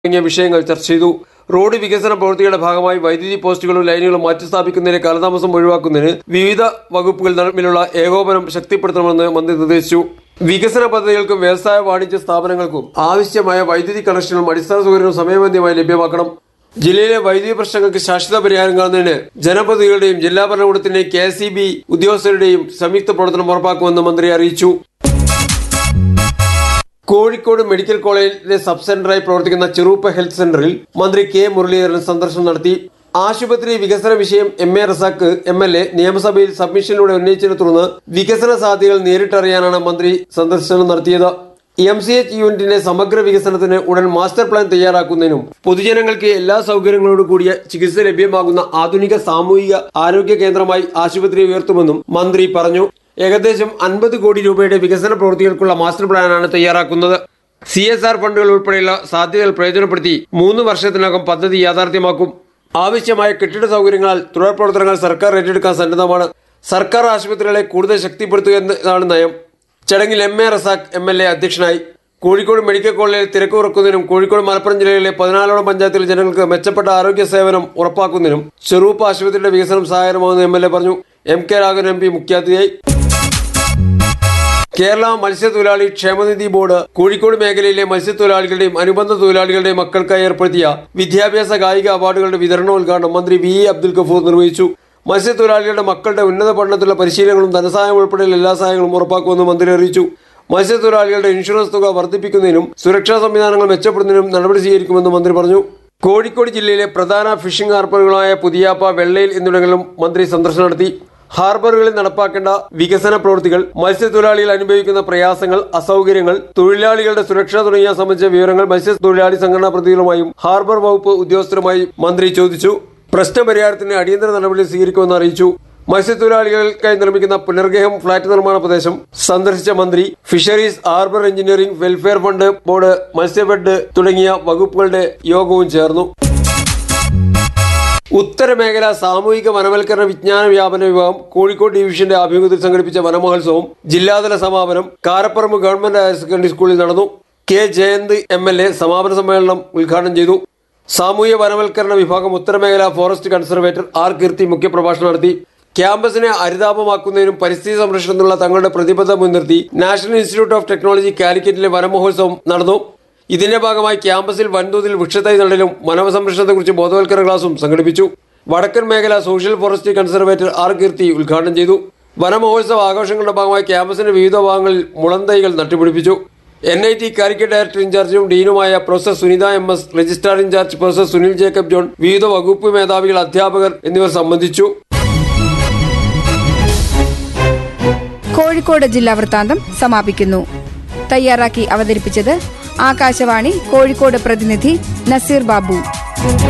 തുടങ്ങിയ വിഷയങ്ങൾ ചർച്ച ചെയ്തു റോഡ് വികസന പ്രവൃത്തിയുടെ ഭാഗമായി വൈദ്യുതി പോസ്റ്റുകളും ലൈനുകളും മാറ്റിസ്ഥാപിക്കുന്നതിന് കാലതാമസം ഒഴിവാക്കുന്നതിന് വിവിധ വകുപ്പുകൾ തമ്മിലുള്ള ഏകോപനം ശക്തിപ്പെടുത്തണമെന്ന് മന്ത്രി നിർദ്ദേശിച്ചു വികസന പദ്ധതികൾക്കും വ്യവസായ വാണിജ്യ സ്ഥാപനങ്ങൾക്കും ആവശ്യമായ വൈദ്യുതി കണക്ഷനും അടിസ്ഥാന സൗകര്യവും സമയബന്ധിതമായി ലഭ്യമാക്കണം ജില്ലയിലെ വൈദ്യുതി പ്രശ്നങ്ങൾക്ക് ശാശ്വത പരിഹാരം കാണുന്നതിന് ജനപ്രതിനിധികളുടെയും ജില്ലാ ഭരണകൂടത്തിന്റെയും കെ എസ് ഉദ്യോഗസ്ഥരുടെയും സംയുക്ത പ്രവർത്തനം ഉറപ്പാക്കുമെന്ന് മന്ത്രി അറിയിച്ചു കോഴിക്കോട് മെഡിക്കൽ കോളേജിലെ സബ് സെന്ററായി പ്രവർത്തിക്കുന്ന ചെറുപ്പ ഹെൽത്ത് സെന്ററിൽ മന്ത്രി കെ മുരളീധരൻ സന്ദർശനം നടത്തി ആശുപത്രി വികസന വിഷയം M A Razak M L A നിയമസഭയിൽ സബ്മിഷനിലൂടെ ഉന്നയിച്ചതിനെ തുടർന്ന് വികസന സാധ്യതകൾ നേരിട്ടറിയാനാണ് മന്ത്രി സന്ദർശനം നടത്തിയത് എം സി എച്ച് യൂണിറ്റിന്റെ സമഗ്ര വികസനത്തിന് ഉടൻ മാസ്റ്റർ പ്ലാൻ തയ്യാറാക്കുന്നതിനും പൊതുജനങ്ങൾക്ക് എല്ലാ സൗകര്യങ്ങളോട് കൂടിയ ചികിത്സ ലഭ്യമാകുന്ന ആധുനിക സാമൂഹിക ആരോഗ്യ കേന്ദ്രമായി ആശുപത്രി ഉയർത്തുമെന്നും മന്ത്രി പറഞ്ഞു ഏകദേശം അൻപത് കോടി രൂപയുടെ വികസന പ്രവൃത്തികൾക്കുള്ള മാസ്റ്റർ പ്ലാനാണ് തയ്യാറാക്കുന്നത് സി എസ് ആർ ഫണ്ടുകൾ ഉൾപ്പെടെയുള്ള സാധ്യതകൾ പ്രയോജനപ്പെടുത്തി മൂന്ന് വർഷത്തിനകം പദ്ധതി യാഥാർത്ഥ്യമാക്കും ആവശ്യമായ കെട്ടിട സൗകര്യങ്ങളാൽ തുടർ പ്രവർത്തനങ്ങൾ സർക്കാർ ഏറ്റെടുക്കാൻ സന്നദ്ധമാണ് സർക്കാർ ആശുപത്രികളെ കൂടുതൽ ശക്തിപ്പെടുത്തുക എന്നതാണ് നയം ചടങ്ങിൽ M A Razak M L A അധ്യക്ഷനായി കോഴിക്കോട് മെഡിക്കൽ കോളേജിൽ തിരക്ക് കുറക്കുന്നതിനും കോഴിക്കോട് മലപ്പുറം ജില്ലയിലെ പതിനാലോളം പഞ്ചായത്തിലെ ജനങ്ങൾക്ക് മെച്ചപ്പെട്ട ആരോഗ്യ സേവനം ഉറപ്പാക്കുന്നതിനും ചെറുപ്പ് ആശുപത്രിയുടെ വികസനം സഹായകരമാകുമെന്ന് എം എൽ എ പറഞ്ഞു M K Raghavan M P മുഖ്യാതിഥിയായി കേരള മത്സ്യത്തൊഴിലാളി ക്ഷേമനിധി ബോർഡ് കോഴിക്കോട് മേഖലയിലെ മത്സ്യത്തൊഴിലാളികളുടെയും അനുബന്ധ തൊഴിലാളികളുടെയും മക്കൾക്കായി ഏർപ്പെടുത്തിയ വിദ്യാഭ്യാസ കായിക അവാർഡുകളുടെ വിതരണോദ്ഘാടനം മന്ത്രി വി ഇ അബ്ദുൽ ഗഫൂർ നിർവഹിച്ചു മത്സ്യത്തൊഴിലാളികളുടെ മക്കളുടെ ഉന്നത പഠനത്തിലുള്ള പരിശീലനങ്ങളും ധനസഹായം ഉൾപ്പെടെയുള്ള എല്ലാ സഹായങ്ങളും ഉറപ്പാക്കുമെന്ന് മന്ത്രി അറിയിച്ചു മത്സ്യത്തൊഴിലാളികളുടെ ഇൻഷുറൻസ് തുക വർദ്ധിപ്പിക്കുന്നതിനും സുരക്ഷാ സംവിധാനങ്ങൾ മെച്ചപ്പെടുന്നതിനും നടപടി സ്വീകരിക്കുമെന്ന് മന്ത്രി പറഞ്ഞു കോഴിക്കോട് ജില്ലയിലെ പ്രധാന ഫിഷിംഗ് ഹാർബറുകളായ പുതിയാപ്പ വെള്ളയിൽ എന്നിവിടങ്ങളിലും മന്ത്രി സന്ദർശനം നടത്തി ഹാർബറുകളിൽ നടപ്പാക്കേണ്ട വികസന പ്രവൃത്തികൾ മത്സ്യത്തൊഴിലാളികൾ അനുഭവിക്കുന്ന പ്രയാസങ്ങൾ അസൗകര്യങ്ങൾ തൊഴിലാളികളുടെ സുരക്ഷ തുടങ്ങിയ സംബന്ധിച്ച വിവരങ്ങൾ മത്സ്യത്തൊഴിലാളി സംഘടനാ പ്രതിനിധികളുമായും ഹാർബർ വകുപ്പ് ഉദ്യോഗസ്ഥരുമായും മന്ത്രി ചോദിച്ചു പ്രശ്നപരിഹാരത്തിന് അടിയന്തര നടപടി സ്വീകരിക്കുമെന്ന് അറിയിച്ചു മത്സ്യത്തൊഴിലാളികൾക്കായി നിർമ്മിക്കുന്ന പുനർഗേഹം ഫ്ളാറ്റ് നിർമ്മാണ പ്രദേശം സന്ദർശിച്ച മന്ത്രി fisheries harbour engineering welfare fund board Matsyafed തുടങ്ങിയ വകുപ്പുകളുടെ യോഗവും ചേർന്നു ഉത്തരമേഖല സാമൂഹിക വനവൽക്കരണ വിജ്ഞാന വ്യാപന വിഭാഗം കോഴിക്കോട് ഡിവിഷന്റെ ആഭിമുഖ്യത്തിൽ സംഘടിപ്പിച്ച വനമഹോത്സവം ജില്ലാതല സമാപനം കാരപ്പറമ്പ് ഗവൺമെന്റ് ഹയർ സെക്കൻഡറി സ്കൂളിൽ നടന്നു K Jayant M L A സമാപന സമ്മേളനം ഉദ്ഘാടനം ചെയ്തു സാമൂഹ്യ വനവൽക്കരണ വിഭാഗം ഉത്തരമേഖല ഫോറസ്റ്റ് കൺസർവേറ്റർ ആർ കീർത്തി മുഖ്യപ്രഭാഷണം നടത്തി ക്യാമ്പസിനെ ഹരിതാപമാക്കുന്നതിനും പരിസ്ഥിതി സംരക്ഷണത്തിനുള്ള തങ്ങളുടെ പ്രതിബദ്ധത മുൻനിർത്തി നാഷണൽ ഇൻസ്റ്റിറ്റ്യൂട്ട് ഓഫ് ടെക്നോളജി കാലിക്കറ്റിലെ വനമഹോത്സവം നടന്നു ഇതിന്റെ ഭാഗമായി ക്യാമ്പസിൽ വൻതോതിൽ വൃക്ഷത്തൈ നടലും വനസംരക്ഷണത്തെക്കുറിച്ച് ബോധവൽക്കരണ ക്ലാസും സംഘടിപ്പിച്ചു വടക്കൻ മേഖല social forest conservator R Keerthi ഉദ്ഘാടനം ചെയ്തു വനമഹോത്സവ ആഘോഷങ്ങളുടെ ഭാഗമായി ക്യാമ്പസിന്റെ വിവിധ ഭാഗങ്ങളിൽ മുളന്തൈകൾ നട്ടുപിടിപ്പിച്ചു N I T Calicut director ഇൻചാർജും ഡീനുമായ professor Sunitha M S registrar in charge professor Sunil Jacob John വിവിധ വകുപ്പ് മേധാവികൾ അധ്യാപകർ എന്നിവർ സംബന്ധിച്ചു കോഴിക്കോട് ജില്ലാ വൃത്താന്തം സമാപിക്കുന്നു തയ്യാറാക്കി അവതരിപ്പിച്ചത് ആകാശവാണി കോഴിക്കോട് പ്രതിനിധി നസീർ ബാബു